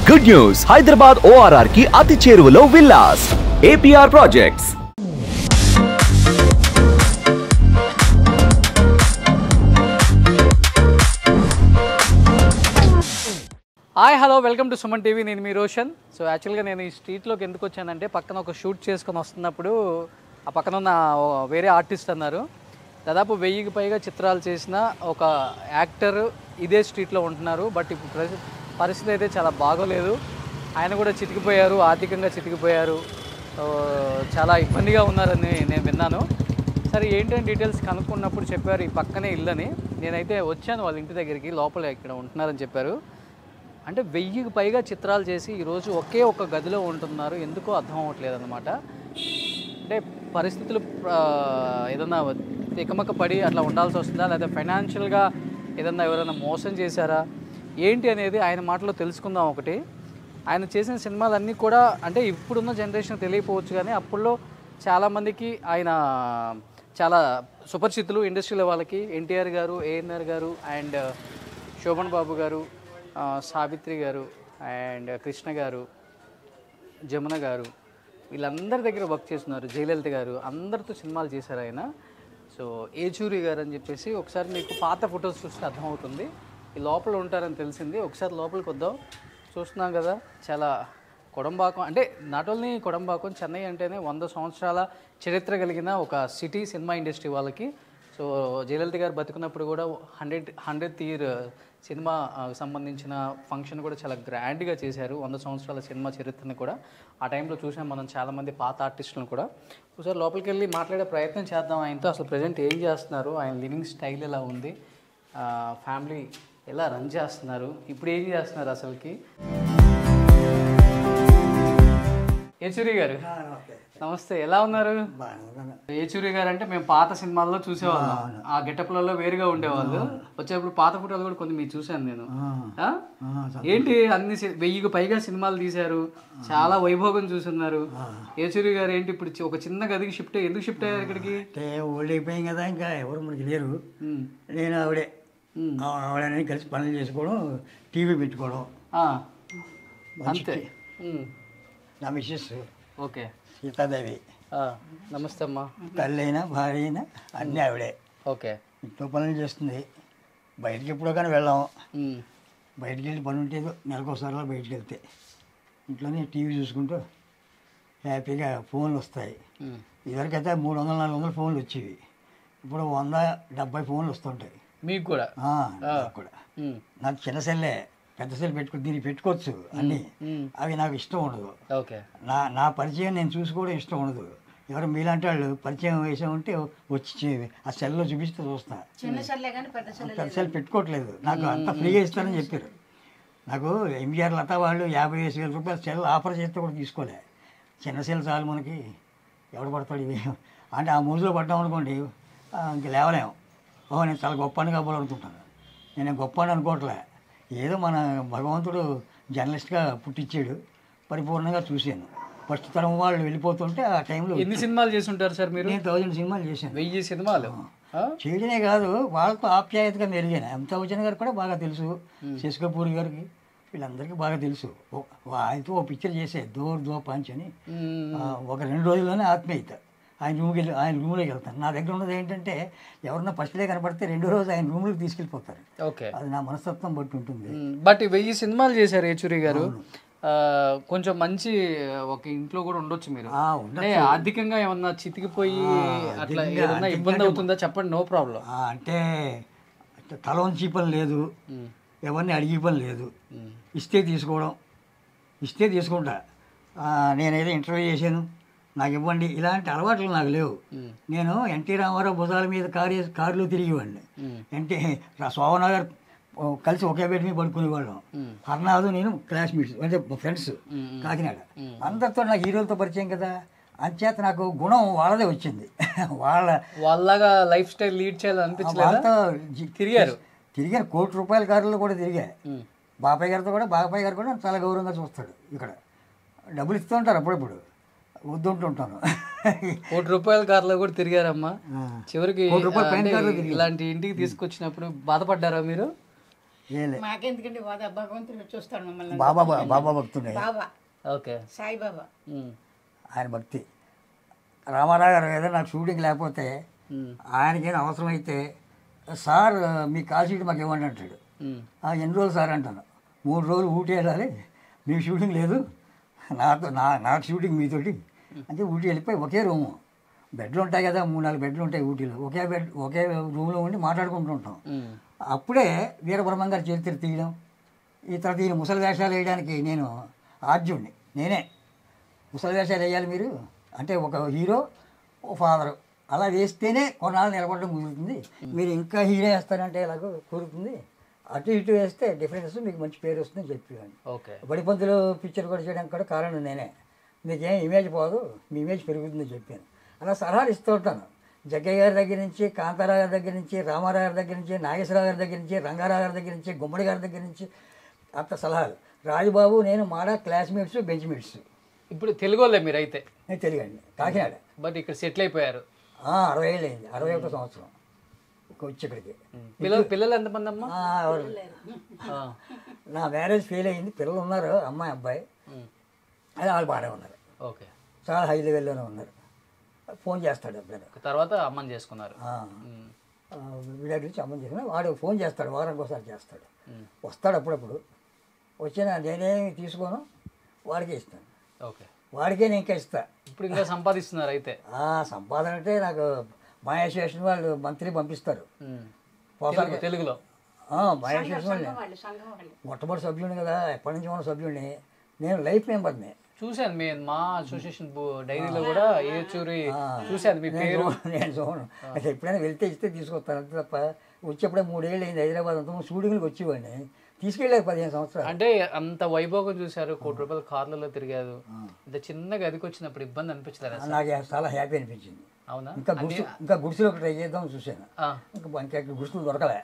Good news Hyderabad ORR కి అతి చేరువలో villas APR projects hi hello welcome to Suman TV నేను మీ రోషన్ సో యాక్చువల్గా నేను ఈ స్ట్రీట్లోకి ఎందుకు వచ్చానంటే పక్కన ఒక షూట్ చేసుకొని వస్తున్నప్పుడు ఆ పక్కన ఉన్న ఓ వేరే ఆర్టిస్ట్ అన్నారు దాదాపు వెయ్యికి పైగా చిత్రాలు చేసిన ఒక యాక్టర్ ఇదే స్ట్రీట్లో ఉంటున్నారు బట్ ఇప్పుడు ప్రసి- పరిస్థితి అయితే చాలా బాగోలేదు ఆయన కూడా చితికిపోయారు ఆర్థికంగా చితికిపోయారు సో చాలా ఇబ్బందిగా ఉన్నారని నేను విన్నాను సరే ఏంటంటే డీటెయిల్స్ కనుక్కున్నప్పుడు చెప్పారు ఈ పక్కనే ఇల్లని నేనైతే వచ్చాను వాళ్ళ ఇంటి దగ్గరికి లోపల ఇక్కడ ఉంటున్నారని చెప్పారు అంటే వెయ్యికి పైగా చిత్రాలు చేసి ఈరోజు ఒకే ఒక గదిలో ఉంటున్నారు ఎందుకో అర్థం అవ్వట్లేదు అనమాట అంటే పరిస్థితులు ఆ, ఏదన్నా తికమక పడి అట్లా ఉండాల్సి వస్తుందా లేదా ఫైనాన్షియల్గా ఏదన్నా ఎవరైనా మోసం చేశారా ఏంటి అనేది ఆయన మాటలో తెలుసుకుందాం ఒకటి ఆయన చేసిన సినిమాలన్నీ కూడా అంటే ఇప్పుడున్న జనరేషన్ తెలియకపోవచ్చు కానీ అప్పుల్లో చాలామందికి ఆయన చాలా సుపరిచితులు ఇండస్ట్రీలో వాళ్ళకి ఎన్టీఆర్ గారు ఏఎన్ఆర్ గారు అండ్ శోభన్ బాబు గారు ఆ, సావిత్రి గారు అండ్ కృష్ణ గారు జమున గారు వీళ్ళందరి దగ్గర వర్క్ చేస్తున్నారు జయలలిత గారు అందరితో సినిమాలు చేశారు ఆయన సో ఏచూరి గారు అని చెప్పేసి ఒకసారి మీకు పాత ఫొటోస్ చూస్తే అర్థమవుతుంది ఈ లోపల ఉంటారని తెలిసింది ఒకసారి లోపలికి వద్దాం చూస్తున్నాం కదా చాలా కొడంబాకం అంటే నాట్ ఓన్లీ కొడంబాకం చెన్నై అంటేనే వంద సంవత్సరాల చరిత్ర కలిగిన ఒక సిటీ సినిమా ఇండస్ట్రీ వాళ్ళకి సో జయలలిత గారు బతుకున్నప్పుడు కూడా హండ్రెడ్ హండ్రెడ్ ఇయర్ సినిమా ఆ, సంబంధించిన ఫంక్షన్ కూడా చాలా గ్రాండ్గా చేశారు వంద సంవత్సరాల సినిమా చరిత్రని కూడా ఆ టైంలో చూసాం మనం చాలామంది పాత ఆర్టిస్టులను కూడా ఒకసారి లోపలికి వెళ్ళి మాట్లాడే ప్రయత్నం చేద్దాం ఆయనతో అసలు ప్రజెంట్ ఏం చేస్తున్నారు ఆయన లివింగ్ స్టైల్ ఎలా ఉంది ఫ్యామిలీ ఎలా రన్ చేస్తున్నారు ఇప్పుడు ఏం చేస్తున్నారు అసలుకి ఏచూరి గారు నమస్తే ఎలా ఉన్నారు ఏచూరి గారు అంటే మేము పాత సినిమాల్లో చూసేవాళ్ళం ఆ గెటప్లలో వేరుగా ఉండేవాళ్ళు వచ్చేప్పుడు పాత ఫోటోలు కూడా కొన్ని మీరు చూశాను నేను ఆ? ఏంటి అన్ని సి- వెయ్యికి పైగా సినిమాలు తీశారు చాలా వైభోగం చూస్తున్నారు ఏచూరి గారు ఏంటి ఇప్పుడు చి- ఒక చిన్న గదికి షిఫ్ట్ ఎందుకు షిఫ్ట్ అయ్యారు ఇక్కడికి అంటే ఓల్డ్ అయిపోయాం కదా ఇంకా ఎవరు మనకి లేరు ఉమ్. నేను ఆవిడే ఉమ్. ఆ- ఆవిడని కలిసి పనులు చేసుకోవడం టీవీ పెట్టుకోవడం ఆ. అంతే ఉమ్. నా మిస్సెస్ ఓకే సీతాదేవి ఆ. నమస్తే అమ్మా తల్లి అయినా భార్య అయినా అన్నీ ఆవిడే ఓకే ఇంట్లో పనులు చేస్తుంది బయటికి ఎప్పుడో కానీ వెళ్ళాం ఉమ్. బయటికి వెళ్ళి పని ఉంటే నెలకోసారి అలా బయటికి వెళ్తే ఇంట్లోనే టీవీ చూసుకుంటూ హ్యాపీగా ఫోన్లు వస్తాయి ఉమ్. ఇదివరకైతే మూడు వందల నాలుగు వందల ఫోన్లు వచ్చేవి ఇప్పుడు వంద డెబ్బై ఫోన్లు వస్తుంటాయి మీకు కూడా ఆ, నాకు కూడా ఉమ్. నాకు చిన్న సెల్లే పెద్ద సెల్ పెట్టుకుని దీనికి పెట్టుకోవచ్చు అన్నీ ఉమ్. అవి నాకు ఇష్టం ఉండదు ఓకే నా నా పరిచయం నేను చూసుకోవడం ఇష్టం ఉండదు ఎవరు మీలాంటి వాళ్ళు పరిచయం వేసే ఉంటే వచ్చి చే- ఆ సెల్లో చూపిస్తే చూస్తా చిన్న చెల్లె కానీ పెద్ద చెల్లె పెద్ద సెల్ పెట్టుకోవట్లేదు నాకు అంత ఫ్రీగా ఇస్తారని చెప్పారు నాకు ఎంజీఆర్ లతా వాళ్ళు యాభై వేసి వేల రూపాయలు సెల్ ఆఫర్ చేస్తే కూడా తీసుకోలే చిన్న సెల్ చాలు మనకి ఎవడు పడతాడు ఇవి అంటే ఆ మూజులో పడ్డాం అనుకోండి ఆ, ఇంక లేవలేము ఓహో నేను చాలా గొప్ప అని కావాలనుకుంటాను నేను గొప్ప అని అనుకోవట్లే ఏదో మన భగవంతుడు జర్నలిస్ట్గా పుట్టించాడు పరిపూర్ణంగా చూశాను ఫస్ట్ తరం వాళ్ళు వెళ్ళిపోతుంటే ఆ టైంలో ఎన్ని సినిమాలు చేసి ఉంటారు సార్ మీరు నేను థౌజండ్ సినిమాలు చేశాను వెయ్యి సినిమాలు ఆ? చేయడమే కాదు వాళ్ళతో ఆప్యాయతగా మెరిగాను అమితాబ్ బచ్చన్ గారు కూడా బాగా తెలుసు శశి కపూర్ గారికి వీళ్ళందరికీ బాగా తెలుసు ఓ- ఆయనతో ఓ పిక్చర్ చేసే దోర్ దో పంచ్ అని మ్మ్. ఆ, ఒక రెండు రోజుల్లోనే ఆత్మీయత ఆయన రూమ్కి వెళ్ళి ఆయన రూమ్లోకి వెళ్తాను నా దగ్గర ఉన్నది ఏంటంటే ఎవరన్నా ఫస్ట్ డే కనపడితే రెండో రోజు ఆయన రూమ్లోకి తీసుకెళ్ళిపోతారు ఓకే అది నా మనస్తత్వం బట్టి ఉంటుంది మ్మ్. బట్ ఈ వెయ్యి సినిమాలు చేశారు ఏచూరి గారు ఆ, కొంచెం మంచి ఒక ఇంట్లో కూడా ఉండొచ్చు మీరు ఆ, అంటే ఆర్థికంగా ఏమన్నా చితికిపోయి అట్లా ఆర్థికంగా- ఏదన్నా ఆర్థికంగా ఇబ్బంది అవుతుందా చెప్పండి నో ప్రాబ్లం ఆ, అంటే తల వంచి పని లేదు ఎవరిని అడిగి పని లేదు ఇస్తే తీసుకోవడం ఇస్తే తీసుకుంటా ఆ, నేనేదో ఇంటర్వ్యూ చేశాను నాకు ఇవ్వండి ఇలాంటి అలవాట్లు నాకు లేవు నేను ఎన్టీ రామారావు భుజాల మీద కారు వేసి- కారులో తిరిగేవాడిని ఎన్టీ రా- శోభనగర్ ఓ, కలిసి ఒకే బెడ్ మీద పడుకునేవాళ్ళం హర్నాథ్ నేను క్లాస్మేట్స్ అంటే ఫ్రెండ్స్ కాకినాడ అందరితో నాకు హీరోలతో పరిచయం కదా అంచేత నాకు గుణం వాళ్ళదే వచ్చింది వాళ్ళ వాళ్ళగా లైఫ్ స్టైల్ లీడ్ చేయాలని అనిపించలేదా వాళ్ళతో జి- తిరిగారు తిరిగాను కోటి రూపాయల కారులో కూడా తిరిగా మ్మ్. బాబాయ్ గారితో కూడా బాబాయ్ గారు కూడా చాలా గౌరవంగా చూస్తాడు ఇక్కడ డబ్బులు ఇస్తూ ఉంటారు అప్పుడప్పుడు వద్దుంటుంటాను కోటి రూపాయల కార్లో కూడా తిరిగారమ్మా చివరికి కోటి రూపాయల పైన అంటే కార్లో తిరిగాను. ఇలాంటి ఇంటికి తీసుకొచ్చినప్పుడు బాధపడ్డారా మీరు ఏం లేదు మాకెందుకంటే వాద భగవంతుడు చూస్తాడు మమ్మల్ని బాబా బాబా భక్తుండే బాబా ఓకే సాయిబాబా ఆయన భక్తి రామారావు గారు ఏదో నాకు షూటింగ్ లేకపోతే మ్మ్. ఆయనకేదో అవసరమైతే సార్ మీ కాల్ షీట్ మాకు ఇవ్వండి అంటాడు "ఆ, ఎన్ని రోజులు సార్ అంటాను మూడు రోజులు ఊటీ వెళ్ళాలి మీ షూటింగ్ లేదు నాతో నా నా షూటింగ్ మీతోటి అంటే ఊటీ వెళ్ళిపోయి ఒకే రూము బెడ్లు ఉంటాయి కదా మూడు నాలుగు బెడ్లు ఉంటాయి ఊటీలో ఒకే బెడ్ ఒకే రూమ్లో ఉండి మాట్లాడుకుంటూ ఉంటాం అప్పుడే వీరబ్రహ్మం గారి చరిత్ర తీయడం ఈ తర్వాత ఈయన ముసలి వేషాలు వేయడానికి నేను ఆద్యుడిని నేనే ముసలి వేషాలు వేయాలి మీరు అంటే ఒక హీరో ఓ ఫాదరు అలా వేస్తేనే కొన్నాళ్ళు నిలబడడం కుదురుతుంది మీరు ఇంకా హీరో వేస్తారంటే ఎలాగో కుదురుతుంది అటు ఇటు వేస్తే డిఫరెన్స్ మీకు మంచి పేరు వస్తుందని చెప్పేవాడిని ఓకే బడిపంతులు పిక్చర్ కూడా చేయడానికి కూడా కారణం నేనే మీకేం ఇమేజ్ పోదు మీ ఇమేజ్ పెరుగుతుందని చెప్పాను అలా సలహాలు ఇస్తూ ఉంటాను జగ్గయ్య గారి దగ్గర నుంచి కాంతారావు గారి దగ్గర నుంచి రామారావు గారి దగ్గర నుంచి నాగేశ్వరరావు గారి దగ్గర నుంచి రంగారావు గారి దగ్గర నుంచి గుమ్మడి గారి దగ్గర నుంచి అంత సలహాలు రాజుబాబు నేను మాడా క్లాస్మేట్స్ బెంచ్ మేట్స్ ఇప్పుడు తెలుగు వాళ్ళే మీరైతే నేను తెలియండి కాకినాడ బట్ ఇక్కడ సెటిల్ అయిపోయారు ఆ, అరవై ఏళ్ళు అయింది అరవై ఒకటో సంవత్సరం వచ్చి ఇక్కడికి పిల్లలు పిల్లలు ఎంతమంది అమ్మా ఆ, ఎవరు? ఆ. నా మ్యారేజ్ ఫెయిల్ అయింది పిల్లలు ఉన్నారు అమ్మాయి అబ్బాయి ఉమ్. అది వాళ్ళు బాగానే ఉన్నారు ఓకే చాలా హై లెవెల్లోనే ఉన్నారు ఫోన్ చేస్తాడు ఎప్పుడైనా తర్వాత అమ్మని చేసుకున్నారు ఆ, ఉమ్. ఆ, విరాట్ నుంచి అమ్మని చేసిన వాడు ఫోన్ చేస్తాడు వారానికి ఒకసారి చేస్తాడు వస్తాడు అప్పుడప్పుడు వచ్చిన నేనేమి తీసుకోను వాడికే ఇస్తాను ఓకే వాడికే నేను ఇంకా ఇస్తా ఇప్పుడు ఇంకా సంపాదిస్తున్నారు అయితే ఆ, సంపాదన అంటే నాకు మా అసోసియేషన్ వాళ్ళు మంత్లీ పంపిస్తారు ఉమ్. పోతారు తెలుగు- తెలుగులో ఆ, మా అసోసియేషన్ వాళ్ళు వాళ్ళు సంఘం వాళ్ళు మొట్టమొదటి సభ్యుని కదా ఎప్పటి నుంచి ఉన్న సభ్యుడిని నేను లైఫ్ మెంబర్ని చూశాను మీ మా అసోసియేషన్ డైరీలో కూడా ఏ చూరి చూశాను మీ పేరు నేను చూడను అసలు ఎప్పుడైనా వెళ్తే ఇస్తే తీసుకొస్తాను అంతే తప్ప వచ్చేప్పుడే మూడేళ్ళు అయింది హైదరాబాద్ అంతా షూటింగ్కి వచ్చేవాడిని తీసుకెళ్ళారు పదిహేను సంవత్సరాలు అంటే అంత వైభోగం చూశారు కోటి రూపాయల కార్లలో తిరిగారు ఇంత చిన్న గదికి వచ్చినప్పుడు ఇబ్బంది అనిపించలేదా సార్? నాకు చాలా హ్యాపీ అనిపించింది అవునా ఇంకా గుడిసు ఇంకా గుడిసెలో ట్రై చేద్దాం చూశాను ఆ. ఇంకా ఇంకా ఇక్కడ గుడిసెలు దొరకలే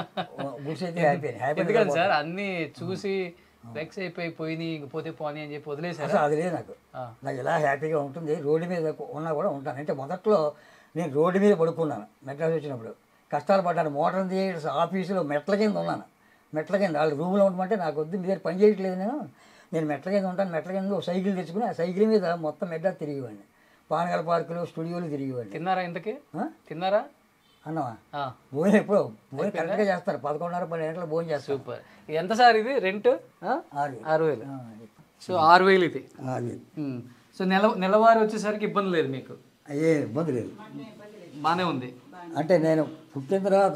గుడిసె అయితే హ్యాపీ హ్యాపీ ఎందుకని సార్ అన్ని చూసి వెక్స్ అయిపోయి పోయి ఇంక పోతే పోనీ అని చెప్పి వదిలేశారా అసలు అది లేదు నాకు ఆ. నాకు ఇలా హ్యాపీగా ఉంటుంది రోడ్డు మీద ఉన్నా కూడా ఉంటాను అంటే మొదట్లో నేను రోడ్డు మీద పడుకున్నాను మెడ్రాస్ వచ్చినప్పుడు కష్టాలు పడ్డాను మోటార్ థియేటర్స్ ఆఫీసులో మెట్ల కింద ఉన్నాను మెట్ల కింద వాళ్ళు రూమ్లో ఉండమంటే నాకు వద్దు మీ దగ్గర పని చేయట్లేదు నేను నేను మెట్ల కింద ఉంటాను మెట్ల కింద ఒక సైకిల్ తెచ్చుకుని ఆ సైకిల్ మీద మొత్తం మెడ్రాస్ తిరిగేవాడిని పానగల పార్కులు స్టూడియోలు తిరిగేవాడిని తిన్నారా ఇంతకి ఆ? తిన్నారా అన్నమా ఆ, భోజనం ఎప్పుడో భోజనం కరెక్ట్గా చేస్తారు పదకొండున్నర పన్నెండు గంటలకు భోజనం చేస్తారు సూపర్ ఇది ఎంత సార్ ఇది రెంట్ ఆరు ఆరు వేలు ఆ, సో ఆరు వేలు ఇది అది ఉమ్. సో నెల నెలవారీ వచ్చేసరికి ఇబ్బంది లేదు మీకు అయ్యే ఇబ్బంది లేదు బాగానే ఉంది అంటే నేను పుట్టిన తర్వాత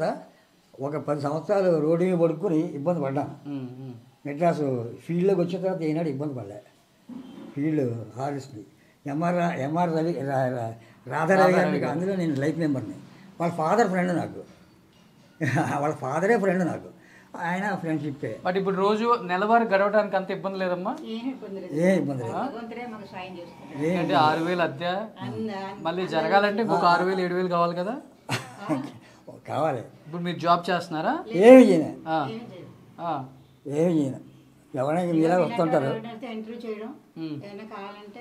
ఒక పది సంవత్సరాలు రోడ్డు మీద పడుకొని ఇబ్బంది పడ్డాను ఉమ్, ఉమ్. మెడ్రాసు ఫీల్డ్లోకి వచ్చిన తర్వాత ఈనాడు ఇబ్బంది పడలే ఫీల్డ్ హార్స్ని ఎంఆర్ ఎంఆర్ రవి రా- రా- రాధారవి గారికి అందులో నేను లైఫ్ మెంబర్ని వాళ్ళ ఫాదర్ ఫ్రెండ్ నాకు వాళ్ళ ఫాదరే ఫ్రెండ్ నాకు ఆయన ఫ్రెండ్షిప్పే బట్ ఇప్పుడు రోజు నెలవారీ గడవడానికి అంత ఇబ్బంది లేదమ్మా ఏమి ఇబ్బంది లేదు ఏ ఇబ్బంది లేదు భగవంతుడే మాకు సాయం చేస్తాడు ఏ అంటే ఆరు వేలు అద్దె అంద- మళ్ళీ జరగాలంటే ఇంకొక ఆరు వేలు ఏడు వేలు కావాలి కదా కావాలి ఇప్పుడు మీరు జాబ్ చేస్తున్నారా ఏమి చేయను ఆ, ఏమి చేయదు. ఆ, ఏమి చేయను ఎవరైనా మీలా వస్తుంటారు ఎవరైనా ఇంటర్వ్యూ చేయడం ఉమ్. ఏమైనా కావాలంటే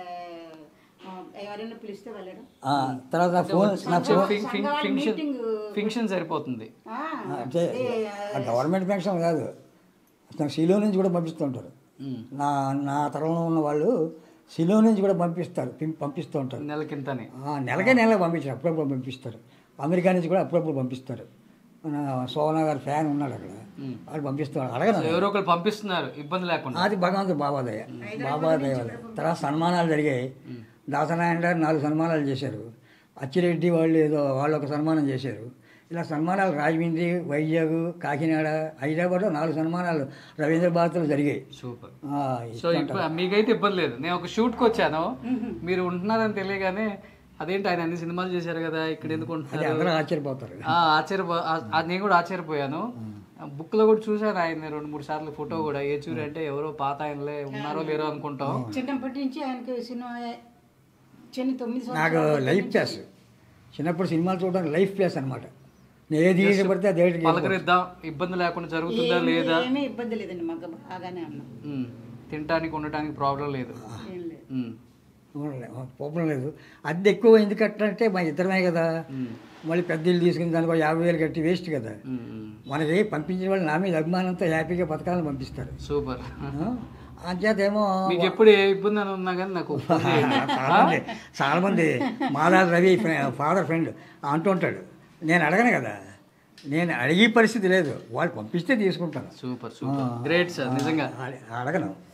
ఆ, ఎవరైనా పిలిస్తే వెళ్ళడం ఆ, తర్వాత నా ఫోన్ నా ఫోన్ ఫిం- ఫిం- సంఘాల ఫింక్షన్ మీటింగ్ ఫింక్షన్ సరిపోతుంది ఆ, అంటే ఆ గవర్నమెంట్ పెన్షన్ కాదు అతను శిలో నుంచి కూడా పంపిస్తుంటారు ఉమ్. నా నా తరంలో ఉన్న వాళ్ళు శిలో నుంచి కూడా పంపిస్తారు పిం- పంపిస్తూ ఉంటారు నెలకింతని ఆ, నెలకే నెల పంపించారు అప్పుడప్పుడు పంపిస్తారు అమెరికా నుంచి కూడా అప్పుడప్పుడు పంపిస్తారు మన సోనా గారి ఫ్యాన్ ఉన్నాడు అక్కడ వాళ్ళు పంపిస్తారు అడగను ఎవరో ఒకరు పంపిస్తున్నారు ఇబ్బంది లేకుండా అది భగవంతుడు బాబాదయ్య బాబాదయ్య వల్ల తర్వాత సన్మానాలు జరిగాయి దాసనారాయణ గారు నాలుగు సన్మానాలు చేశారు అచ్చిరెడ్డి వాళ్ళు ఏదో వాళ్ళు ఒక సన్మానం చేశారు ఇలా సన్మానాలు రాజమండ్రి వైజాగ్ కాకినాడ హైదరాబాద్లో నాలుగు సన్మానాలు రవీంద్ర భారతిలో జరిగాయి సూపర్ ఆ, సో ఇప్పుడు మీకైతే ఇబ్బంది లేదు నేను ఒక షూట్కి వచ్చాను మీరు ఉంటున్నారని తెలియగానే అదేంటి ఆయన అన్ని సినిమాలు చేశారు కదా ఇక్కడ ఎందుకు అది ఉంటున్నారు అందరూ ఆశ్చర్యపోతారు ఆ, ఆశ్చర్యపో ఆ- ఆ, నేను కూడా ఆశ్చర్యపోయాను బుక్ లో కూడా చూసాను ఆయన రెండు మూడు సార్లు ఫోటో కూడా ఏ చూరి అంటే ఎవరో పాత ఆయనలే ఉన్నారో లేరో అనుకుంటాం చిన్నప్పటి నుంచి ఆయనకి సినిమా చిన్న తొమ్మిది నాకు సంవత్సరాలు లైఫ్ ప్లేస్ చిన్నప్పుడు సినిమాలు చూడడానికి లైఫ్ ప్లేస్ అనమాట నేను ఏది పడితే అదే పలకరిద్దాం ఇబ్బంది లేకుండా జరుగుతుందా లేదా ఏమీ ఇబ్బంది లేదండి మాకు బాగానే ఉన్నాం ఉమ్. తినటానికి ఉండటానికి ప్రాబ్లం లేదు ఏం లేదు ఉమ్. పోపం లేదు అద్దె ఎక్కువ ఎందుకు కట్టాలంటే మా ఇద్దరమే కదా మళ్ళీ పెద్ద ఇల్లు తీసుకుని దానికి ఒక యాభై వేలు కట్టి వేస్ట్ కదా మనకి పంపించిన వాళ్ళు నా మీద అభిమానంతో హ్యాపీగా పథకాలను పంపిస్తారు సూపర్ ఆ? అంచేతేమో మీకు ఎప్పుడు ఏ ఇబ్బంది అని ఉన్నా కానీ నాకు ఫోన్ చేయండి. చాలా మంది చాలా మంది మాదా రవి ఫాదర్ ఫ్రెండ్ అంటుంటాడు నేను అడగను కదా నేను అడిగే పరిస్థితి లేదు వాళ్ళు పంపిస్తే తీసుకుంటాను సూపర్ సూపర్ గ్రేట్ సార్ నిజంగా అడ- అడగను